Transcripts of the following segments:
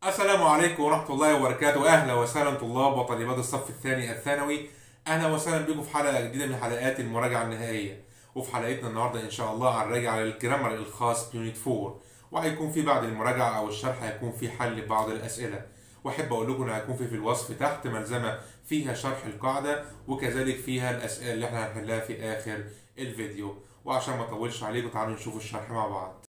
السلام عليكم ورحمة الله وبركاته أهلا وسهلا طلاب وطالبات الصف الثاني الثانوي أهلا وسهلا بكم في حلقة جديدة من حلقات المراجعة النهائية وفي حلقتنا النهاردة إن شاء الله هنراجع على الجرامر الخاص بيونت 4 وهيكون في بعد المراجعة أو الشرح هيكون في حل بعض الأسئلة وأحب أقول لكم إن هيكون في في الوصف تحت ملزمة فيها شرح القاعدة وكذلك فيها الأسئلة اللي إحنا هنحلها في آخر الفيديو وعشان ما أطولش عليكم تعالوا نشوف الشرح مع بعض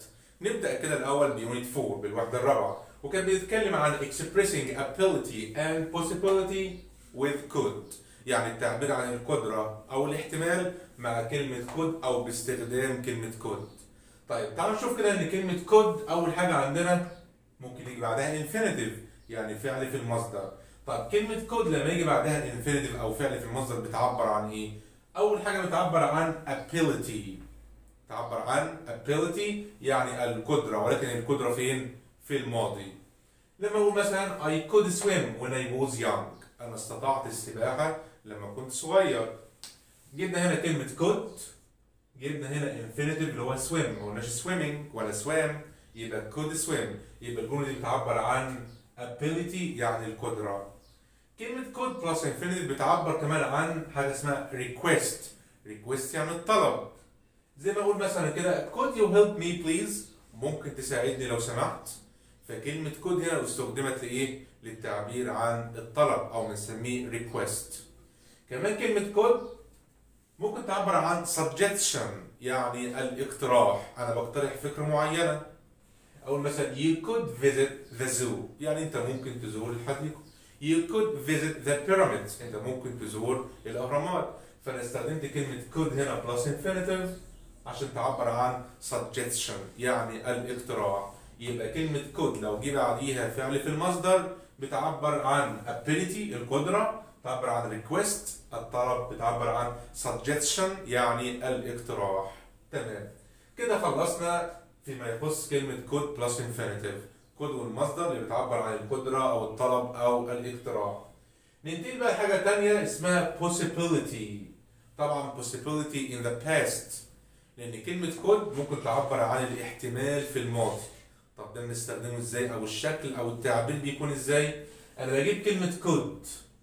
نبدأ كده الأول بيونت 4 بالوحدة الرابعة وكان بيتكلم عن expressing ability and possibility with could يعني التعبير عن القدرة أو الاحتمال مع كلمة could أو باستخدام كلمة could طيب تعالوا نشوف كده إن كلمة could أول حاجة عندنا ممكن يجي بعدها infinitive يعني فعل في المصدر طيب كلمة could لما يجي بعدها infinitive أو فعل في المصدر بتعبر عن إيه؟ أول حاجة بتعبر عن ability تعبر عن ability يعني القدرة ولكن القدرة فين؟ في الماضي لما اقول مثلا I could swim when I was young انا استطعت السباحة لما كنت صغير جبنا هنا كلمة could جبنا هنا infinitive اللي هو swim ما قلناش swimming ولا swam يبقى could swim يبقى الجملة دي بتعبر عن ability يعني القدرة كلمة could plus infinitive بتعبر كمان عن حاجة اسمها request request يعني الطلب زي ما اقول مثلا كده could you help me please ممكن تساعدني لو سمحت فكلمة كود هنا استخدمت لإيه؟ للتعبير عن الطلب أو بنسميه request. كمان كلمة كود ممكن تعبر عن suggestion يعني الاقتراح، أنا بقترح فكرة معينة. أقول مثلا you could visit the zoo يعني أنت ممكن تزور الحديقة. You could visit the pyramids أنت ممكن تزور الأهرامات. فأنا استخدمت كلمة could هنا plus infinitive عشان تعبر عن suggestion يعني الاقتراح. يبقى كلمة كود لو جه بعديها فعل في المصدر بتعبر عن ability القدرة تعبر عن request الطلب بتعبر عن suggestion يعني الاقتراح تمام كده خلصنا فيما يخص كلمة كود بلس infinitive كود والمصدر اللي بتعبر عن القدرة أو الطلب أو الاقتراح ننتقل بقى لحاجة تانية اسمها possibility طبعا possibility in the past لأن كلمة كود ممكن تعبر عن الاحتمال في الماضي طب ده بنستخدمه ازاي او الشكل او التعبير بيكون ازاي انا بجيب كلمة could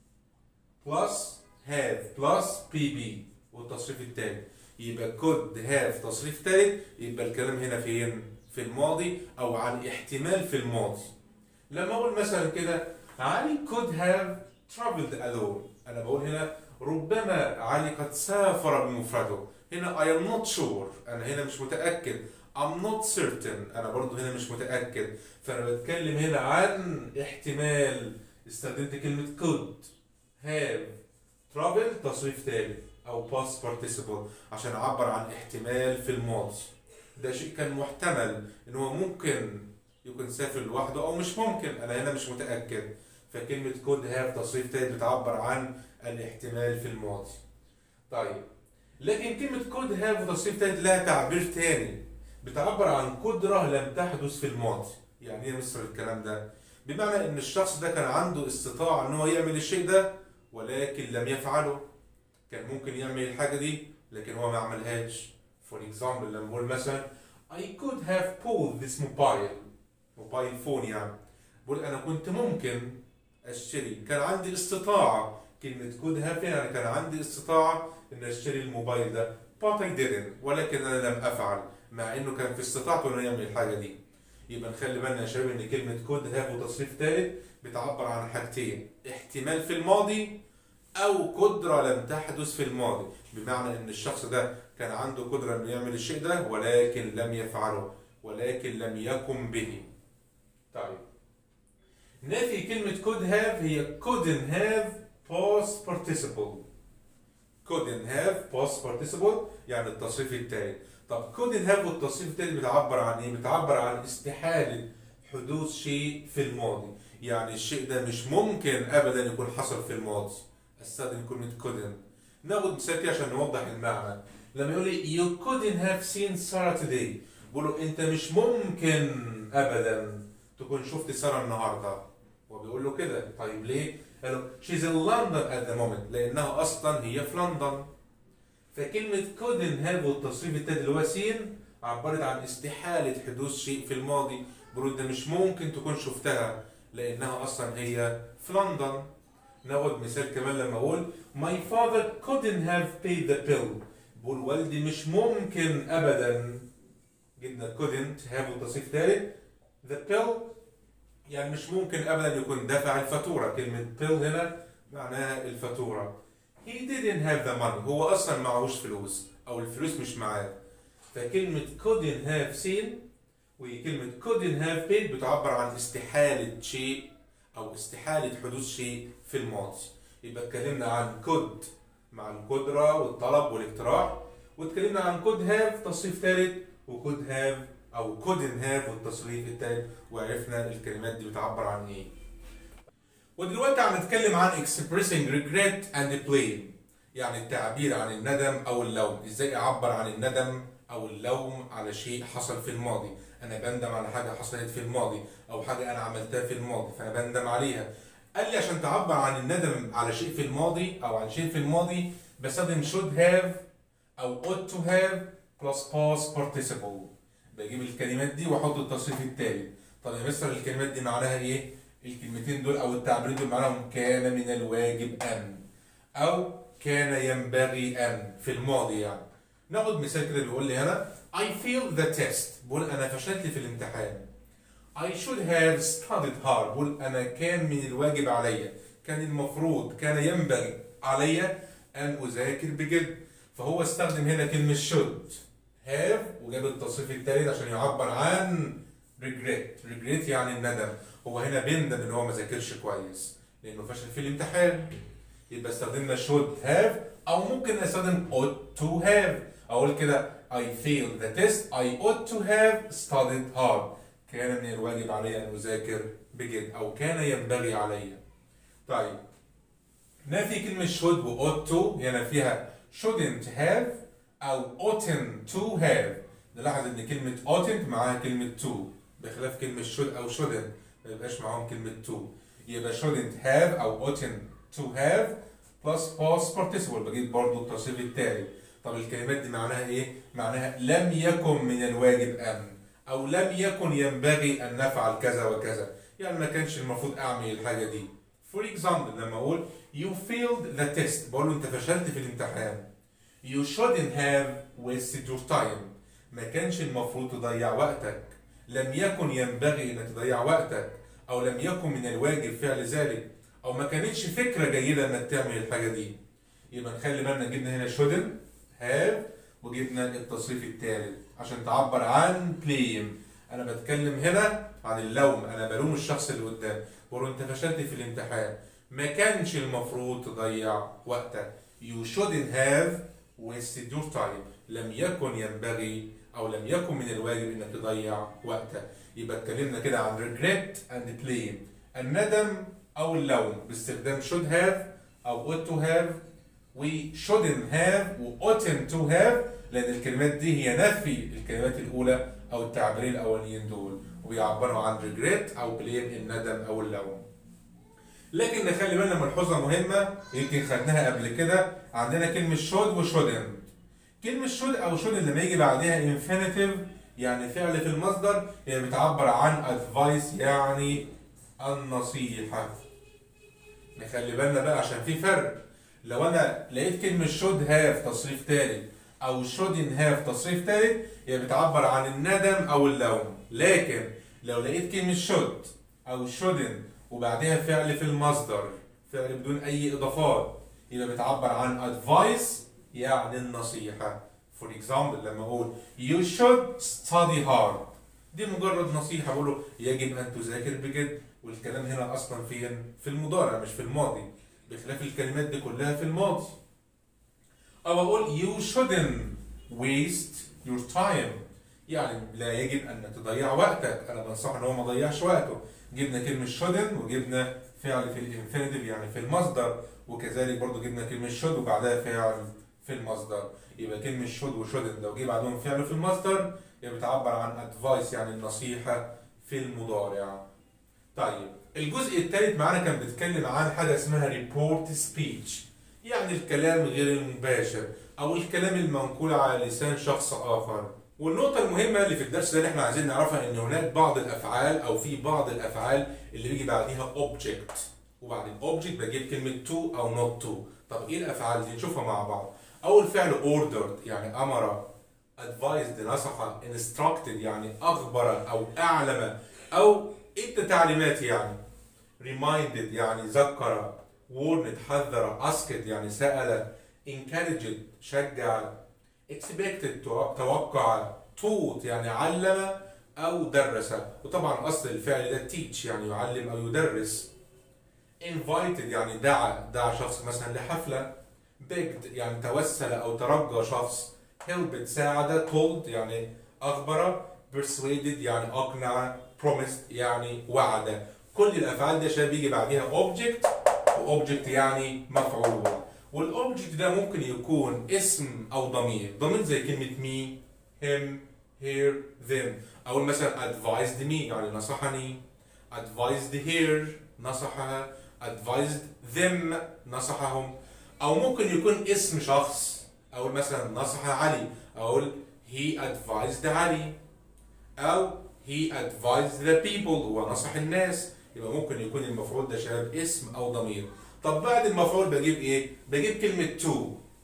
plus have plus bb والتصريف التاني يبقى could have تصريف تالت يبقى الكلام هنا فين في الماضي او عن احتمال في الماضي لما اقول مثلا كده علي could have traveled alone انا بقول هنا ربما علي قد سافر بمفرده هنا I am not sure انا هنا مش متأكد I'm not certain أنا برضو هنا مش متأكد فأنا بتكلم هنا عن احتمال استخدمت كلمة could have travel تصريف تالت أو past participle عشان أعبر عن احتمال في الماضي ده شيء كان محتمل إن هو ممكن يكون سافر لوحده أو مش ممكن أنا هنا مش متأكد فكلمة could have تصريف تالت بتعبر عن الاحتمال في الماضي طيب لكن كلمة could have وتصريف تالت لها تعبير تاني بتعبر عن قدرة لم تحدث في الماضي يعني ايه مصر الكلام ده بمعنى ان الشخص ده كان عنده استطاعة ان هو يعمل الشيء ده ولكن لم يفعله كان ممكن يعمل الحاجة دي لكن هو ما عملهاش فور اكزامبل لما بقول مثلا I could have pulled this mobile موبايل فون يعني بقول انا كنت ممكن اشتري كان عندي استطاعة كلمة could have يعني كان عندي استطاعة ان اشتري الموبايل ده but I didn't ولكن انا لم افعل مع انه كان في استطاعته انه يعمل الحاجه دي يبقى نخلي بالنا يا شباب ان كلمه كود هاف وتصريف ثالث بتعبر عن حاجتين احتمال في الماضي او قدره لم تحدث في الماضي بمعنى ان الشخص ده كان عنده قدره انه يعمل الشيء ده ولكن لم يفعله ولكن لم يقم به طيب نافي كلمة could have هي couldn't have past participle couldn't have past participle يعني التصريف التالي طب couldn't have والتصريف التالي بتعبر عن ايه؟ بتعبر عن استحالة حدوث شيء في الماضي يعني الشيء ده مش ممكن ابدا يكون حصل في الماضي استخدم كلمة couldn't ناخد مثال كده عشان نوضح المعنى لما يقول لي you couldn't have seen Sarah today بقول له انت مش ممكن ابدا تكون شفت سارة النهارده وبيقول له كده طيب ليه؟ قال له she's in London at the moment لانها اصلا هي في لندن فكلمة couldn't have والتصريف التالي اللي هو سين عبرت عن استحالة حدوث شيء في الماضي بيقولوا ده مش ممكن تكون شفتها لأنها أصلا هي في لندن ناخد مثال كمان لما أقول My father couldn't have paid the bill بقول والدي مش ممكن أبدا جبنا couldn't have التصريف ثالث the bill يعني مش ممكن أبدا يكون دفع الفاتورة كلمة bill هنا معناها الفاتورة he didn't have the money هو أصلا معهوش فلوس أو الفلوس مش معاه فكلمة couldn't have seen وكلمة couldn't have paid بتعبر عن استحالة شيء أو استحالة حدوث شيء في الماضي يبقى اتكلمنا عن could مع القدرة والطلب والاقتراح واتكلمنا عن could have تصريف ثالث و could have أو couldn't have والتصريف الثالث وعرفنا الكلمات دي بتعبر عن إيه ودلوقتي عم نتكلم عن expressing regret and blame يعني التعبير عن الندم أو اللوم إزاي أعبر عن الندم أو اللوم على شيء حصل في الماضي أنا بندم على حاجة حصلت في الماضي أو حاجة أنا عملتها في الماضي فأنا بندم عليها قال لي عشان تعبر عن الندم على شيء في الماضي أو عن شيء في الماضي بستخدم should have أو ought to have plus past participle بجيب الكلمات دي واحط التصريف التالي طب يا مستر الكلمات دي معناها ايه الكلمتين دول او التعبيرين دول معناهم كان من الواجب ان او كان ينبغي ان في الماضي يعني ناخد مثال كده بيقول لي هنا I failed the test بقول انا فشلت في الامتحان I should have studied hard بقول انا كان من الواجب عليا كان المفروض كان ينبغي عليا ان اذاكر بجد فهو استخدم هنا كلمة should have وجاب التصريف التالت عشان يعبر عن regret regret يعني الندم هو هنا بيندم ان هو ما ذاكرش كويس لانه فشل في الامتحان يبقى استخدمنا should have او ممكن استخدم ought to have اقول كده I failed the test I ought to have studied hard كان من الواجب علي ان اذاكر بجد او كان ينبغي علي طيب نفي كلمة should و ought to هنا فيها shouldn't have أو oughtn't to have نلاحظ إن كلمة oughtn't معاها كلمة to بخلاف كلمة should أو shouldn't ما يبقاش معاهم كلمة to يبقى shouldn't have أو oughtn't to have plus past participle بجيب برضو التصريف التالي طب الكلمات دي معناها إيه؟ معناها لم يكن من الواجب أن أو لم يكن ينبغي أن نفعل كذا وكذا يعني ما كانش المفروض أعمل الحاجة دي For example لما أقول you failed the test بقول له أنت فشلت في الامتحان You shouldn't have wasted your time ما كانش المفروض تضيع وقتك لم يكن ينبغي انك تضيع وقتك او لم يكن من الواجب فعل ذلك او ما كانتش فكرة جيدة انك تعمل الحاجة دي يبقى نخلي بالنا جبنا هنا shouldn't have وجبنا التصريف الثالث عشان تعبر عن blame انا بتكلم هنا عن اللوم انا بلوم الشخص اللي قدام بقول له انت فشلت في الامتحان ما كانش المفروض تضيع وقتك you shouldn't have wasted your time لم يكن ينبغي او لم يكن من الواجب انك تضيع وقتك يبقى اتكلمنا كده عن regret and blame الندم او اللوم باستخدام should have او ought to have و shouldn't have و oughtn't to have لان الكلمات دي هي نفي الكلمات الاولى او التعبيرين الاولانيين دول وبيعبروا عن regret او blame الندم او اللوم لكن نخلي بالنا ملحوظه مهمه يمكن خدناها قبل كده عندنا كلمه should و shouldn't كلمه should او should لما يجي بعدها infinitive يعني فعل في المصدر هي بتعبر عن advice يعني النصيحه نخلي بالنا بقى عشان في فرق لو انا لقيت كلمه should have تصريف تالت او shouldn't have تصريف تالت هي بتعبر عن الندم او اللوم لكن لو لقيت كلمه should او shouldn't وبعدها فعل في المصدر فعل بدون اي اضافات يبقى بتعبر عن advice يعني النصيحه for example لما اقول you should study hard دي مجرد نصيحه بقول له يجب ان تذاكر بجد والكلام هنا اصلا فين في المضارع مش في الماضي بخلاف الكلمات دي كلها في الماضي او اقول you shouldn't waste your time يعني لا يجب ان تضيع وقتك انا بنصح ان هو ما يضيعش وقته جبنا كلمه shouldn't وجبنا فعل في الانفينيتيف يعني في المصدر وكذلك برضو جبنا كلمه should وبعدها فعل في المصدر يبقى كلمه should و shouldn't لو جه بعدهم فعل في المصدر يبقى بتعبر عن advice يعني النصيحه في المضارع طيب الجزء الثالث معانا كان بيتكلم عن حاجه اسمها report speech يعني الكلام غير المباشر او الكلام المنقول على لسان شخص اخر والنقطة المهمة اللي في الدرس ده اللي احنا عايزين نعرفها ان هناك بعض الافعال او في بعض الافعال اللي بيجي بعديها object وبعد الاوبجكت بجيب كلمة to او not to طب ايه الافعال دي نشوفها مع بعض اول فعل ordered يعني امر advised نصح instructed يعني اخبر او اعلم او ادى تعليمات يعني reminded يعني ذكر warned حذر asked يعني سأل encouraged شجع expected توقع taught يعني علم أو درس وطبعا أصل الفعل ده teach يعني يعلم أو يدرس invited يعني دعا دعا شخص مثلا لحفلة begged يعني توسل أو ترجى شخص helped ساعد told يعني أخبر persuaded يعني أقنع promised يعني وعد كل الأفعال دي عشان بيجي بعديها object وobject يعني مفعول والاوبجكت ده ممكن يكون اسم او ضمير ضمير زي كلمه me him her them او مثلا advised me يعني نصحني advised her نصحها advised them نصحهم او ممكن يكون اسم شخص او مثلا نصح علي اقول he advised علي او he advised the people هو نصح الناس يبقى ممكن يكون المفعول ده شباب اسم او ضمير طب بعد المفعول بجيب ايه بجيب كلمة to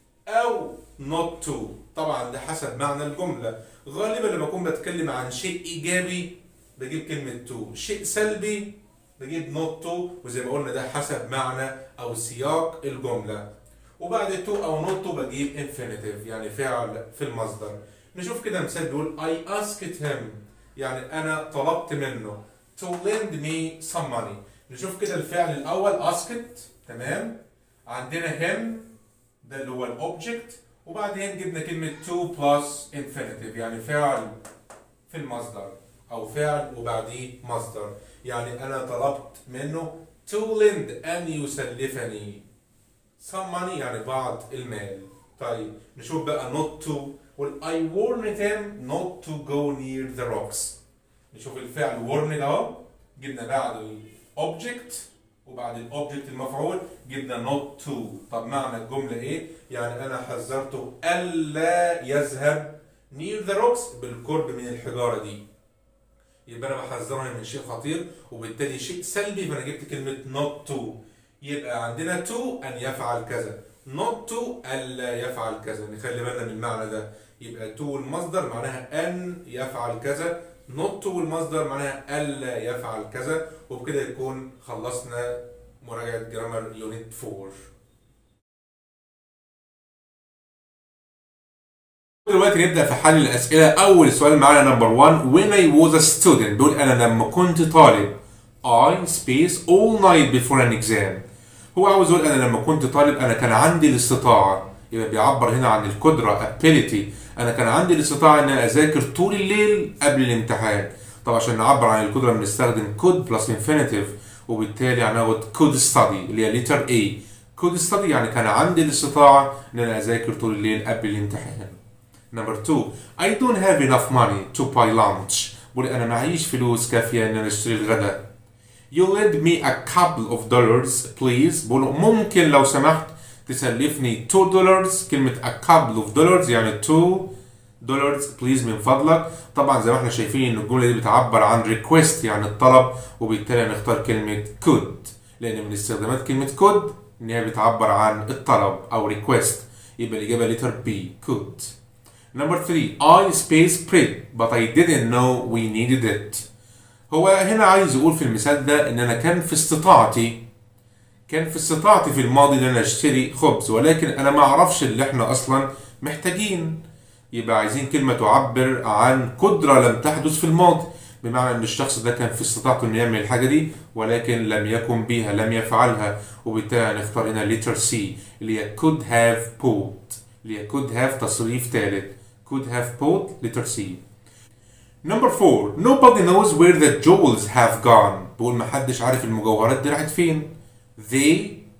او not to طبعا ده حسب معنى الجملة غالبا لما اكون بتكلم عن شيء ايجابي بجيب كلمة to شيء سلبي بجيب not to وزي ما قلنا ده حسب معنى او سياق الجملة وبعد to او not to بجيب infinitive يعني فعل في المصدر نشوف كده مثال بيقول I asked him يعني انا طلبت منه to lend me some money نشوف كده الفعل الاول asked تمام عندنا him ده اللي هو الاوبجكت وبعدين جبنا كلمة to plus infinitive يعني فعل في المصدر أو فعل وبعديه مصدر يعني أنا طلبت منه to lend أن يسلفني some money يعني بعض المال طيب نشوف بقى not to وال I warned him not to go near the rocks نشوف الفعل warned اهو جبنا بعده object وبعد الاوبجكت المفعول جبنا not to طب معنى الجمله ايه يعني انا حذرته الا يذهب near the rocks بالقرب من الحجاره دي يبقى انا بحذره من شيء خطير وبالتالي شيء سلبي فانا جبت كلمه not to يبقى عندنا to ان يفعل كذا not to الا يفعل كذا نخلي بالنا من المعنى ده يبقى to المصدر معناها ان يفعل كذا not to المصدر معناها الا يفعل كذا وبكده يكون خلصنا مراجعة جرامر يونت 4 دلوقتي نبدأ في حل الأسئلة أول سؤال معانا نمبر 1 when I was a student بيقول أنا لما كنت طالب I space all night before an exam هو عاوز يقول أنا لما كنت طالب أنا كان عندي الاستطاعة يبقى بيعبر هنا عن القدرة ability أنا كان عندي الاستطاعة إن أذاكر طول الليل قبل الامتحان طب عشان نعبر عن القدرة بنستخدم could plus infinitive وبالتالي هناخد could study اللي هي letter A could study يعني كان عندي الاستطاعة إن أنا أذاكر طول الليل قبل الامتحان نمبر 2 I don't have enough money to buy lunch بقول أنا معيش فلوس كافية إن أنا أشتري الغداء You lend me a couple of dollars please بقول ممكن لو سمحت تسلفني 2 دولار كلمة a couple of dollars يعني 2 دولار بليز من فضلك طبعا زي ما احنا شايفين ان الجمله دي بتعبر عن ريكويست يعني الطلب وبالتالي هنختار كلمه could لان من استخدامات كلمه could ان هي بتعبر عن الطلب او ريكويست يبقى الاجابه letter B could number 3 I space prayed but I didn't know we needed it هو هنا عايز يقول في المثال ده ان انا كان في استطاعتي كان في استطاعتي في الماضي ان انا اشتري خبز ولكن انا ما اعرفش اللي احنا اصلا محتاجين يبقى عايزين كلمة تعبر عن قدرة لم تحدث في الماضي بمعنى ان الشخص ده كان في استطاعته انه يعمل الحاجة دي ولكن لم يكن بها لم يفعلها وبالتالي هنختار هنا letter C اللي هي could have bought اللي هي could have تصريف ثالث could have bought letter C Number four nobody knows where the jewels have gone بقول محدش عارف المجوهرات دي راحت فين they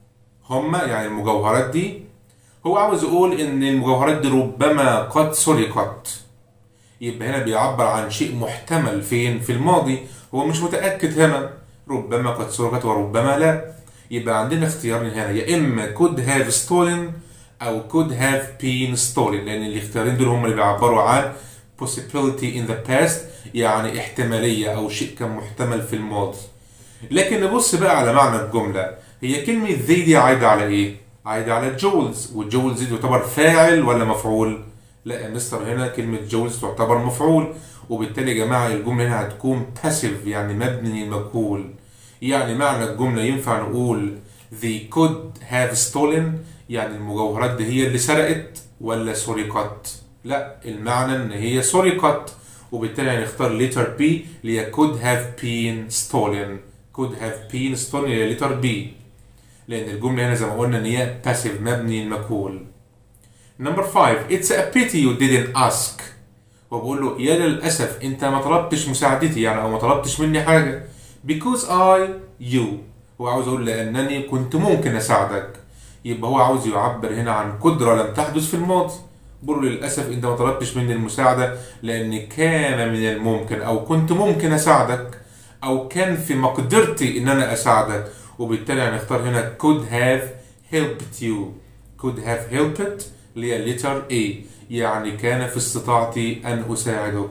هما يعني المجوهرات دي هو عاوز يقول ان المجوهرات دي ربما قد سرقت يبقى هنا بيعبر عن شيء محتمل فين في الماضي هو مش متأكد هنا ربما قد سرقت وربما لا يبقى عندنا اختيارين هنا يا اما could have stolen او could have been stolen لان الاختيارين دول هم اللي بيعبروا عن possibility in the past يعني احتمالية أو شيء كان محتمل في الماضي لكن نبص بقى على معنى الجملة هي كلمة ذي دي عايدة على إيه؟ عايدة على جولز والجولز دي تعتبر فاعل ولا مفعول؟ لا يا مستر هنا كلمة جولز تعتبر مفعول وبالتالي يا جماعة الجملة هنا هتكون passive يعني مبني للمجهول يعني معنى الجملة ينفع نقول they could have stolen يعني المجوهرات دي هي اللي سرقت ولا سرقت لا المعنى ان هي سرقت وبالتالي هنختار letter B اللي هي could have been stolen could have been stolen اللي هي letter B لان الجملة هنا زي ما قلنا ان هي passive مبني للمجهول Number five, it's a pity you didn't ask. وبقول له يا للأسف أنت ما طلبتش مساعدتي يعني أو ما طلبتش مني حاجة. Because I, you. هو عاوز أقول لأنني كنت ممكن أساعدك. يبقى هو عاوز يعبر هنا عن قدرة لم تحدث في الماضي. بقول له للأسف أنت ما طلبتش مني المساعدة لأن كان من الممكن أو كنت ممكن أساعدك أو كان في مقدرتي إن أنا أساعدك وبالتالي هنختار هنا could have helped you. could have helped اللي هي letter A يعني كان في استطاعتي أن أساعدك.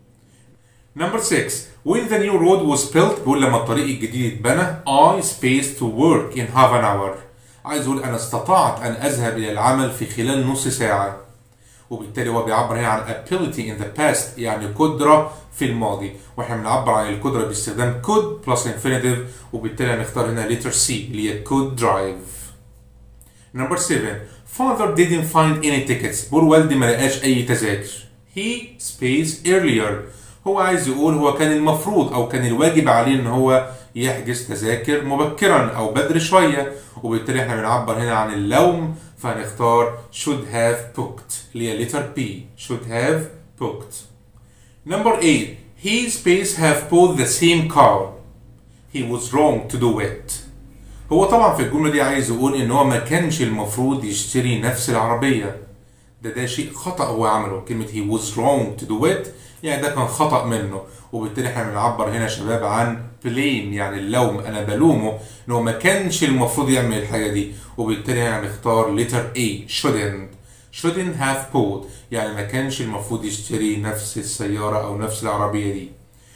Number 6 When the new road was built بيقول لما الطريق الجديد اتبنى I spaced to work in half an hour. عايز أقول أنا استطعت أن أذهب إلى العمل في خلال نص ساعة. وبالتالي هو بيعبر هنا عن ability in the past يعني قدرة في الماضي واحنا بنعبر عن القدرة باستخدام could plus infinitive وبالتالي هنختار هنا letter C اللي هي could drive. Number 7 Father didn't find any tickets بقول والدي ما لقاش أي تذاكر He space earlier هو عايز يقول هو كان المفروض أو كان الواجب عليه إن هو يحجز تذاكر مبكرا أو بدري شوية وبالتالي احنا بنعبر هنا عن اللوم فهنختار should have booked اللي هي letter B should have booked Number 8 He space have bought the same car He was wrong to do it هو طبعا في الجملة دي عايز يقول إن هو ما كانش المفروض يشتري نفس العربية ده ده شيء خطأ هو عمله كلمة he was wrong to do it يعني ده كان خطأ منه وبالتالي احنا بنعبر هنا يا شباب عن blame يعني اللوم أنا بلومه إن هو ما كانش المفروض يعمل الحاجة دي وبالتالي هنختار letter A shouldn't shouldn't have bought يعني ما كانش المفروض يشتري نفس السيارة أو نفس العربية دي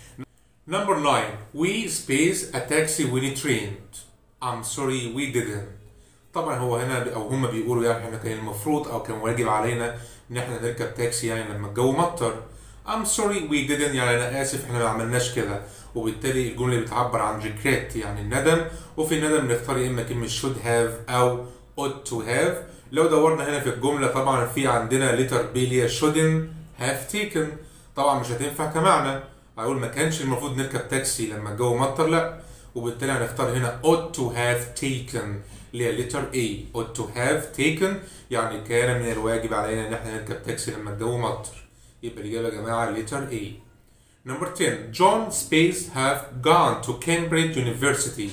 Number 9 We space a taxi when it rained I'm sorry we didn't طبعا هو هنا او هم بيقولوا يعني احنا كان المفروض او كان واجب علينا ان احنا نركب تاكسي يعني لما الجو مطر I'm sorry we didn't يعني انا اسف احنا ما عملناش كده وبالتالي الجمله بتعبر عن regret يعني الندم وفي الندم بنختار يا اما كلمه should have او ought to have لو دورنا هنا في الجمله طبعا في عندنا letter B اللي هي shouldn't have taken طبعا مش هتنفع كمعنى اقول ما كانش المفروض نركب تاكسي لما الجو مطر لا وبالتالي هنختار هنا ought to have taken اللي هي letter A ought to have taken يعني كان من الواجب علينا ان احنا نركب تاكسي لما الجو مطر يبقى الإجابة يا جماعة letter A Number 10 John Space have gone to Cambridge University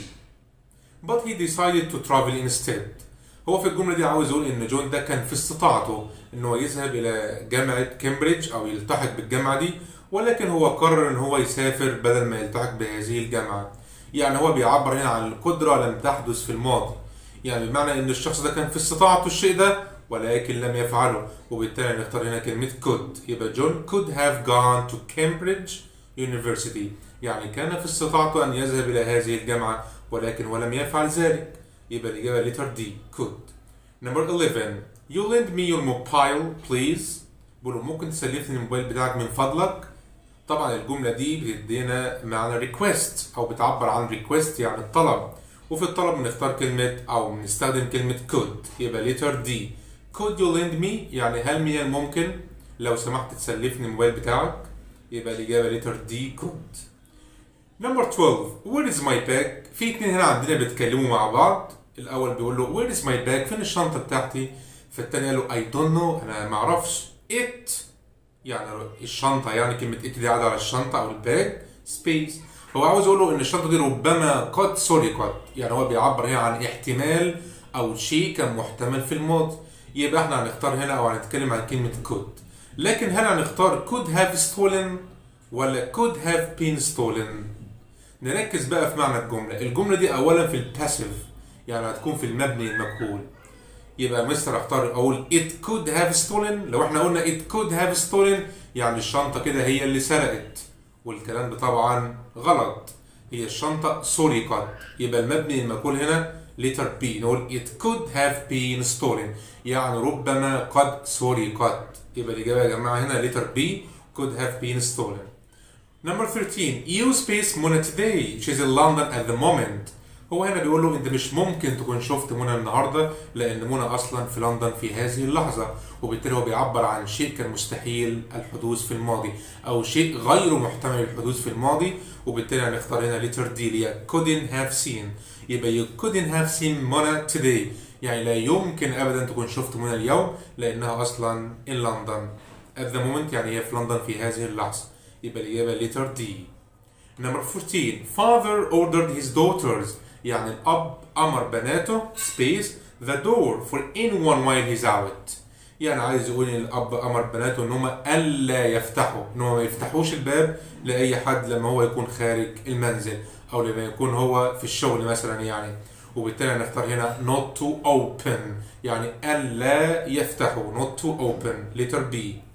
but he decided to travel instead هو في الجملة دي عاوز يقول إن جون ده كان في استطاعته إن هو يذهب إلى جامعة كامبريدج أو يلتحق بالجامعة دي ولكن هو قرر إن هو يسافر بدل ما يلتحق بهذه الجامعة يعني هو بيعبر هنا عن القدرة لم تحدث في الماضي يعني بمعنى ان الشخص ده كان في استطاعته الشيء ده ولكن لم يفعله وبالتالي نختار هنا كلمة could يبقى جون could have gone to Cambridge University يعني كان في استطاعته أن يذهب إلى هذه الجامعة ولكن ولم يفعل ذلك يبقى الإجابة letter D could Number 11 You lend me your mobile please بقول ممكن تسلفني الموبايل بتاعك من فضلك طبعا الجملة دي بتدينا معنى request أو بتعبر عن request يعني الطلب وفي الطلب بنختار كلمة أو بنستخدم كلمة could يبقى letter D could you lend me يعني هل من الممكن لو سمحت تسلفني الموبايل بتاعك يبقى الإجابة letter D could Number 12 Where is my bag في اتنين هنا عندنا بيتكلموا مع بعض الأول بيقول له Where is my bag فين الشنطة بتاعتي فالتاني قال له I don't know أنا ما أعرفش it يعني الشنطة يعني كلمة it دي قاعدة على الشنطة أو الباج space هو عاوز يقول له إن الشنطة دي ربما قد سرقت يعني هو بيعبر هنا عن احتمال أو شيء كان محتمل في الماضي يبقى احنا هنختار هنا أو هنتكلم عن كلمة could لكن هل هنختار could have stolen ولا could have been stolen نركز بقى في معنى الجملة الجملة دي أولا في الباسيف يعني هتكون في المبني المجهول يبقى مستر اختار اقول it could have stolen لو احنا قلنا it could have stolen يعني الشنطة كده هي اللي سرقت والكلام ده طبعا غلط هي الشنطة سرقت يبقى المبني المقول هنا letter B نقول it could have been stolen يعني ربما قد سرقت يبقى الإجابة يا جماعة هنا letter B could have been stolen Number 13 you space Mona today she's in London at the moment هو هنا بيقول له انت مش ممكن تكون شفت منى النهارده لان منى اصلا في لندن في هذه اللحظه وبالتالي هو بيعبر عن شيء كان مستحيل الحدوث في الماضي او شيء غير محتمل الحدوث في الماضي وبالتالي هنختار هنا letter D اللي هي couldn't have seen يبقى you couldn't have seen Mona today يعني لا يمكن ابدا تكون شفت منى اليوم لانها اصلا in London at the moment يعني هي في لندن في هذه اللحظه يبقى الاجابه letter D Number 14 father ordered his daughters يعني الأب أمر بناته space the door for anyone while he's out يعني عايز يقول إن الأب أمر بناته إن هم ألا يفتحوا إن هم ما يفتحوش الباب لأي حد لما هو يكون خارج المنزل أو لما يكون هو في الشغل مثلا يعني وبالتالي هنختار هنا not to open يعني ألا يفتحوا not to open letter B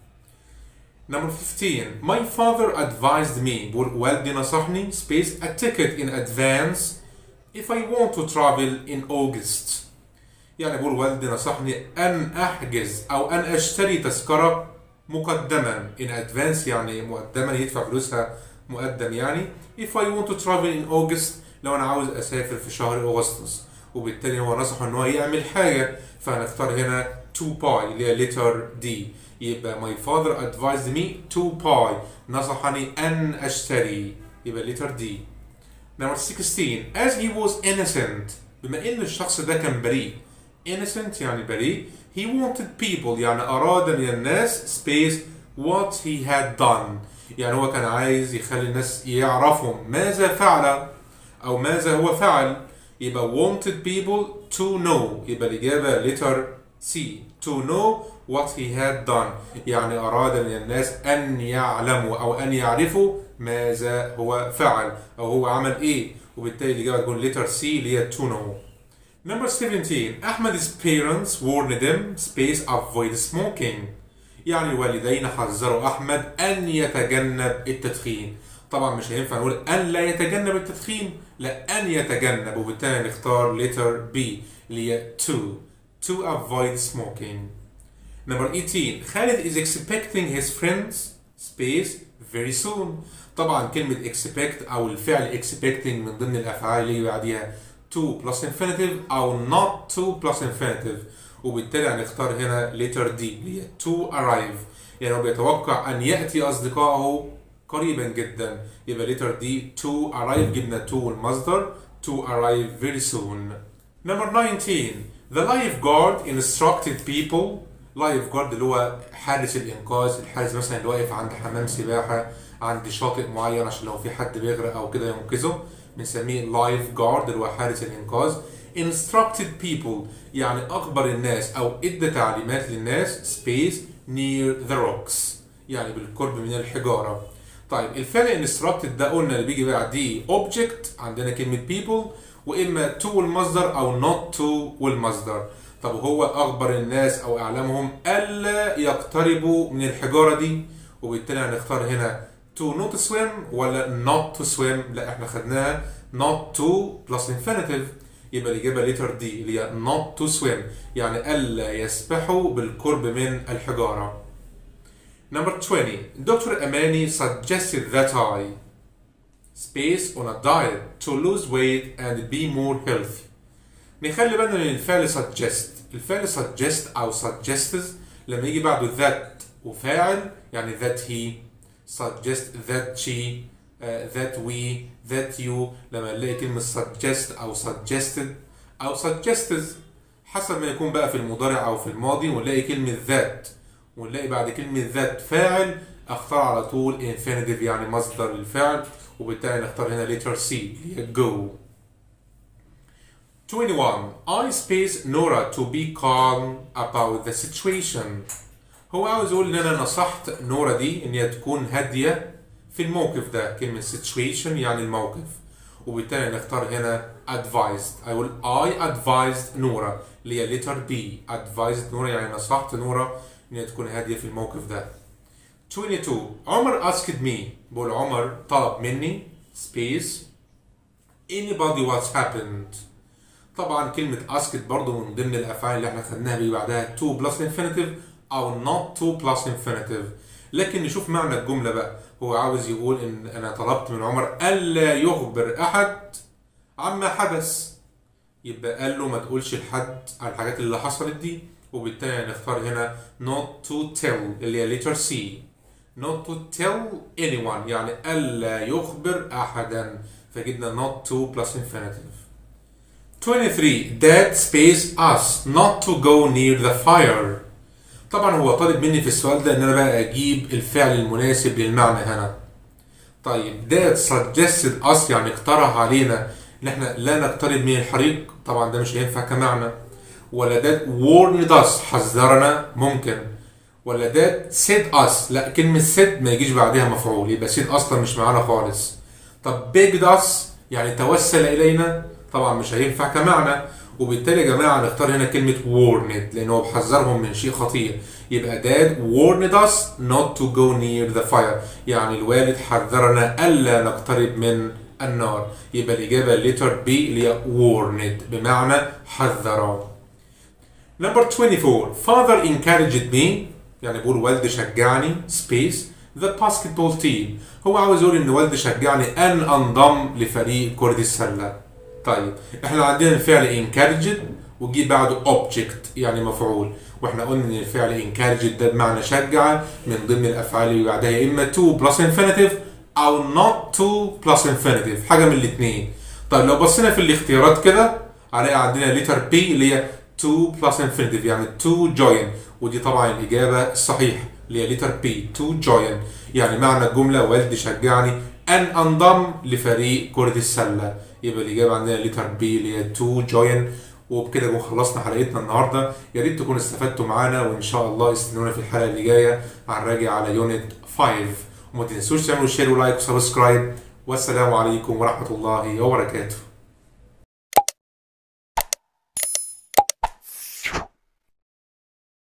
Number 15 My father advised me بقول والدي نصحني space a ticket in advance if I want to travel in August يعني بقول والدي نصحني أن أحجز أو أن أشتري تذكرة مقدما in advance يعني مقدما يدفع فلوسها مقدم يعني if I want to travel in August لو أنا عاوز أسافر في شهر أغسطس وبالتالي هو نصحه إن هو يعمل حاجة فهنختار هنا to buy اللي هي letter D يبقى my father advised me to buy نصحني أن أشتري يبقى letter D Number 16 as he was innocent بما ان الشخص ده كان بريء innocent يعني بريء he wanted people يعني اراد من الناس space what he had done يعني هو كان عايز يخلي الناس يعرفوا ماذا فعل او ماذا هو فعل يبقى wanted people to know يبقى الاجابه letter C to know what he had done يعني اراد من الناس ان يعلموا او ان يعرفوا ماذا هو فعل او هو عمل ايه وبالتالي الاجابه تكون letter C اللي هي to know Number 17 أحمد's parents warned them space avoid smoking يعني الوالدين حذروا أحمد أن يتجنب التدخين طبعا مش هينفع نقول أن لا يتجنب التدخين لا أن يتجنب وبالتالي نختار letter B اللي هي to to avoid smoking Number 18 Khalid is expecting his friends space very soon طبعا كلمة expect أو الفعل expecting من ضمن الأفعال اللي بعديها to plus infinitive أو not to plus infinitive وبالتالي هنختار هنا letter D اللي هي to arrive يعني هو بيتوقع أن يأتي أصدقائه قريبا جدا يبقى letter D to arrive جبنا to المصدر to arrive very soon Number 19 The lifeguard instructed people لايف جارد اللي هو حارس الانقاذ الحارس مثلا اللي واقف عند حمام سباحه عند شاطئ معين عشان لو في حد بيغرق او كده ينقذه بنسميه لايف جارد اللي هو حارس الانقاذ instructed people يعني اخبر الناس او ادى تعليمات للناس space near the rocks يعني بالقرب من الحجاره طيب الفعل instructed ده قلنا اللي بيجي بعديه object عندنا كلمه people واما to والمصدر او not to والمصدر طب هو اخبر الناس او اعلمهم الا يقتربوا من الحجاره دي وبالتالي هنختار هنا to not swim ولا not to swim لا احنا خدناها not to plus infinitive يبقى الاجابه letter D اللي هي not to swim يعني الا يسبحوا بالقرب من الحجاره Number 20 Dr. Amani suggested that I space on a diet to lose weight and be more healthy نخلي بالنا من الفعل suggest الفعل suggest او suggests لما يجي بعده that وفاعل يعني that he suggest that she uh, that we that you لما نلاقي كلمة suggest أو suggested أو suggested حسب ما يكون بقى في المضارع أو في الماضي ونلاقي كلمة that ونلاقي بعد كلمة that فاعل أختار على طول infinitive يعني مصدر الفعل وبالتالي نختار هنا letter C اللي هي go 21 I space Nora to be calm about the situation هو عاوز يقول ان انا نصحت نورا دي ان هي تكون هاديه في الموقف ده كلمه situation يعني الموقف وبالتالي نختار هنا advised I will I advised نورا اللي هي letter B advised نورا يعني نصحت نورا ان هي تكون هاديه في الموقف ده 22 عمر asked me بقول عمر طلب مني space anybody what's happened طبعا كلمة asked برضو من ضمن الأفعال اللي احنا خدناها بيجي بعدها to plus infinitive أو not to plus infinitive لكن نشوف معنى الجملة بقى هو عاوز يقول إن أنا طلبت من عمر ألا يخبر أحد عما حدث يبقى قال له ما تقولش لحد على الحاجات اللي حصلت دي وبالتالي هنختار هنا not to tell اللي هي letter C not to tell anyone يعني ألا يخبر أحدا فجبنا not to plus infinitive 23 Dad space us not to go near the fire طبعا هو طالب مني في السؤال ده ان انا بقى اجيب الفعل المناسب للمعنى هنا طيب Dad suggested us يعني اقترح علينا ان احنا لا نقترب من الحريق طبعا ده مش هينفع كمعنى ولا Dad warned us حذرنا ممكن ولا Dad said us لا كلمة said ما يجيش بعدها مفعول يبقى said اصلا مش معانا خالص طب begged us يعني توسل الينا طبعا مش هينفع كمعنى وبالتالي يا جماعه هنختار هنا كلمه warned لان هو بحذرهم من شيء خطير يبقى dad warned us not to go near the fire يعني الوالد حذرنا الا نقترب من النار يبقى الاجابه letter B اللي هي warned بمعنى حذر Number 24 Father encouraged me يعني بيقول والدي شجعني space the basketball team هو عاوز يقول ان والدي شجعني ان انضم لفريق كرة السلة طيب احنا عندنا الفعل encouraged وجي بعده object يعني مفعول واحنا قلنا ان الفعل encouraged ده بمعنى شجع من ضمن الافعال اللي بعدها يا اما to plus infinitive او not to plus infinitive حاجه من الاثنين طيب لو بصينا في الاختيارات كده هنلاقي عندنا letter P اللي هي to plus infinitive يعني to join ودي طبعا الاجابه الصحيحه اللي هي letter P to join يعني معنى الجمله والدي شجعني ان انضم لفريق كره السله يبقى الاجابه عندنا letter B اللي هي to join وبكده نكون خلصنا حلقتنا النهارده يا ريت تكونوا استفدتوا معانا وان شاء الله استنونا في الحلقه اللي جايه هنراجع على يونت 5 وما تنسوش تعملوا شير ولايك وسبسكرايب والسلام عليكم ورحمه الله وبركاته